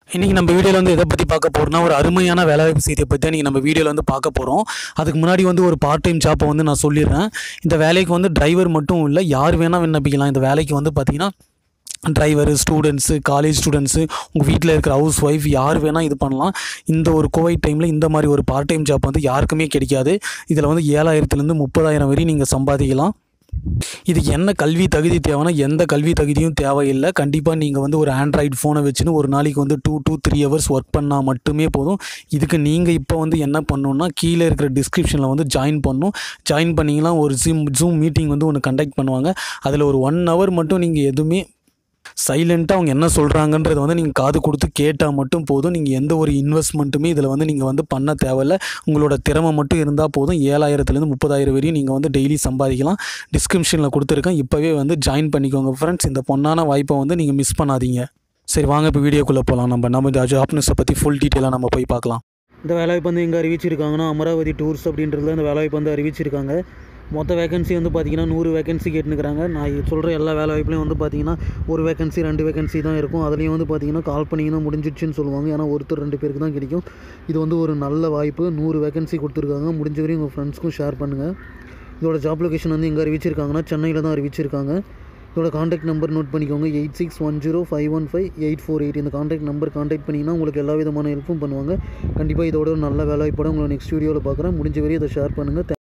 இன்றைக்கி நம்ம வீடியோவில் வந்து எதை பற்றி பார்க்க போகிறோம்னா ஒரு அருமையான வேலைவாய்ப்பு செய்தியை பற்றி தான் இன்றைக்கி நம்ம வீடியோவில் வந்து பார்க்க போகிறோம் அதுக்கு முன்னாடி வந்து ஒரு பார்ட் டைம் ஜாப்பை வந்து நான் சொல்லிடுறேன் இந்த வேலைக்கு வந்து டிரைவர் மட்டும் இல்லை யார் வேணால் விண்ணப்பிக்கலாம் இந்த வேலைக்கு வந்து பார்த்திங்கன்னா டிரைவரு ஸ்டூடெண்ட்ஸு காலேஜ் ஸ்டூடெண்ட்ஸு உங்கள் வீட்டில் இருக்கிற ஹவுஸ் ஒய்ஃப் யார் வேணால் இது பண்ணலாம் இந்த ஒரு கோவிட் டைமில் இந்த மாதிரி ஒரு பார்ட் டைம் ஜாப் வந்து யாருக்குமே கிடைக்காது இதில் வந்து ஏழாயிரத்துலேருந்து முப்பதாயிரம் வரையும் நீங்கள் சம்பாதிக்கலாம் இதுக்கு என்ன கல்வி தகுதி தேவைன்னா எந்த கல்வி தகுதியும் தேவையில்லை கண்டிப்பாக நீங்கள் வந்து ஒரு ஆண்ட்ராய்டு ஃபோனை வச்சுன்னு ஒரு நாளைக்கு வந்து two two three hours work பண்ணால் மட்டுமே போதும் இதுக்கு நீங்கள் இப்போ வந்து என்ன பண்ணணுன்னா கீழே இருக்கிற டிஸ்கிரிப்ஷனில் வந்து ஜாயின் பண்ணணும் ஜாயின் பண்ணிங்கன்னா ஒரு ஜூம் ஜூம் மீட்டிங் வந்து ஒன்று கண்டக்ட் பண்ணுவாங்க அதில் ஒரு ஒன் ஹவர் மட்டும் நீங்கள் எதுவுமே சைலண்ட்டாக அவங்க என்ன சொல்கிறாங்கன்றத வந்து நீங்கள் காது கொடுத்து கேட்டால் மட்டும் போதும் நீங்கள் எந்த ஒரு இன்வெஸ்ட்மெண்ட்டுமே இதில் வந்து நீங்கள் வந்து பண்ண தேவையில்ல உங்களோட திறமை மட்டும் இருந்தால் போதும் ஏழாயிரத்துலேருந்து முப்பதாயிரம் வரையும் நீங்கள் வந்து டெய்லி சம்பாதிக்கலாம் டிஸ்கிரிப்ஷனில் கொடுத்துருக்கேன் இப்போவே வந்து ஜாயின் பண்ணிக்கோங்க ஃப்ரெண்ட்ஸ் இந்த பொண்ணான வாய்ப்பை வந்து நீங்கள் மிஸ் பண்ணாதீங்க சரி வாங்க இப்போ வீடியோக்குள்ளே போகலாம் நம்ம நம்ம இந்த ஜாப் நியூஸை பற்றி ஃபுல் டீட்டெயிலாக நம்ம போய் பார்க்கலாம் இந்த வேலைவாய்ப்பு வந்து எங்கே அறிவிச்சிருக்காங்கன்னா அமராவதி டூர்ஸ் அப்படின்றதுல இந்த வேலைவாய்ப்பு வந்து அறிவிச்சிருக்காங்க மொத்த வேகன்சி வந்து பார்த்தீங்கன்னா நூறு வேகன்சி கேட்டுனுக்குறாங்க நான் சொல்கிற எல்லா வேலைவாய்ப்புலையும் வந்து பார்த்தீங்கன்னா ஒரு வேகன்சி ரெண்டு வேகன்சி தான் இருக்கும் அதுலேயும் வந்து பார்த்தீங்கன்னா கால் பண்ணிங்கன்னா முடிஞ்சிடுச்சுன்னு சொல்லுவாங்க ஏன்னா ஒருத்தர் ரெண்டு பேருக்கு தான் கிடைக்கும் இது வந்து ஒரு நல்ல வாய்ப்பு நூறு வேகன்சி கொடுத்துருக்காங்க முடிஞ்ச வரையும் உங்கள் ஃப்ரெண்ட்ஸ்க்கும் ஷேர் பண்ணுங்கள் இதோட ஜாப் லொகேஷன் வந்து எங்கே அறிவிச்சிருக்காங்கன்னா சென்னையில் தான் அறிவிச்சிருக்காங்க இதோட காண்டாக்ட் நம்பர் நோட் பண்ணிக்கோங்க eight six one zero five one five eight four eight இந்த காண்டாக்ட் நம்பர் காண்டாக்ட் பண்ணிங்கன்னா உங்களுக்கு எல்லா விதமான ஹெல்ப்பும் பண்ணுவாங்க கண்டிப்பாக இதோட ஒரு நல்ல வேலைவாய்ப்போட உங்களை நெக்ஸ்ட் வீடியோவில் பார்க்குறேன் முடிஞ்ச வரையும் இதை ஷேர் பண்ணுங்கள்